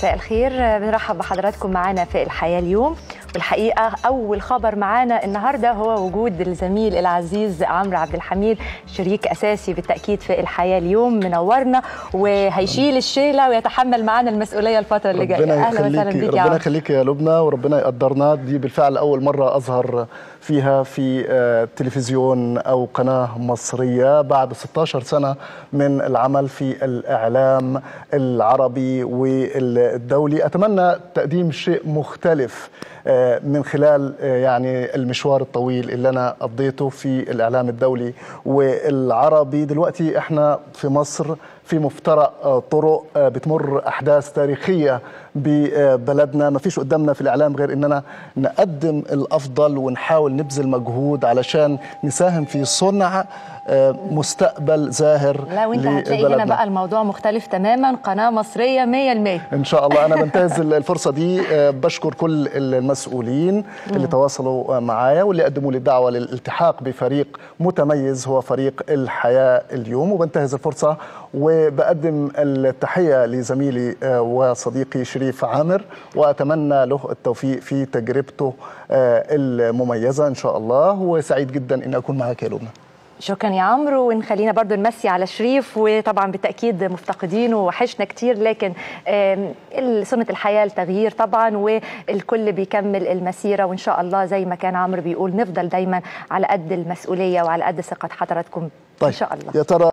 مساء الخير بنرحب بحضراتكم معنا في الحياة اليوم والحقيقة أول خبر معانا النهاردة هو وجود الزميل العزيز عمرو عبد الحميد شريك أساسي بالتأكيد في الحياة اليوم منورنا وهيشيل الشيلة ويتحمل معانا المسؤولية الفترة اللي جاية ربنا أهلا وسهلا يخليكي بيك يا ربنا عمرو يخليك يا لبنى وربنا يقدرنا دي بالفعل اول مره اظهر فيها في آه، تلفزيون او قناه مصريه بعد 16 سنه من العمل في الاعلام العربي والدولي اتمنى تقديم شيء مختلف آه، من خلال آه، يعني المشوار الطويل اللي انا قضيته في الاعلام الدولي والعربي دلوقتي احنا في مصر في مفترق آه، طرق آه، بتمر احداث تاريخيه ببلدنا ما فيش قدامنا في الاعلام غير اننا نقدم الافضل ونحاول نبذل مجهود علشان نساهم في صنع آه، مستقبل زاهر لا وانت هتلاقي هنا لبلدنا. بقى الموضوع مختلف تماما قناة مصرية 100% ان شاء الله انا بنتهز الفرصه دي آه، بشكر كل المسؤولين اللي تواصلوا معايا واللي قدموا لي الدعوه للالتحاق بفريق متميز هو فريق الحياه اليوم وبنتهز الفرصه وبقدم التحيه لزميلي آه، وصديقي شريف عامر واتمنى له التوفيق في تجربته آه، المميزه ان شاء الله وسعيد جدا ان اكون معاك يا لبنى شكرا يا عمرو ونخلينا برضو نمسي على شريف وطبعا بالتاكيد مفتقدينه وحشنا كتير لكن آم، سنه الحياه التغيير طبعا والكل بيكمل المسيره وان شاء الله زي ما كان عمرو بيقول نفضل دايما على قد المسؤوليه وعلى قد ثقه حضراتكم ان شاء الله يا ترى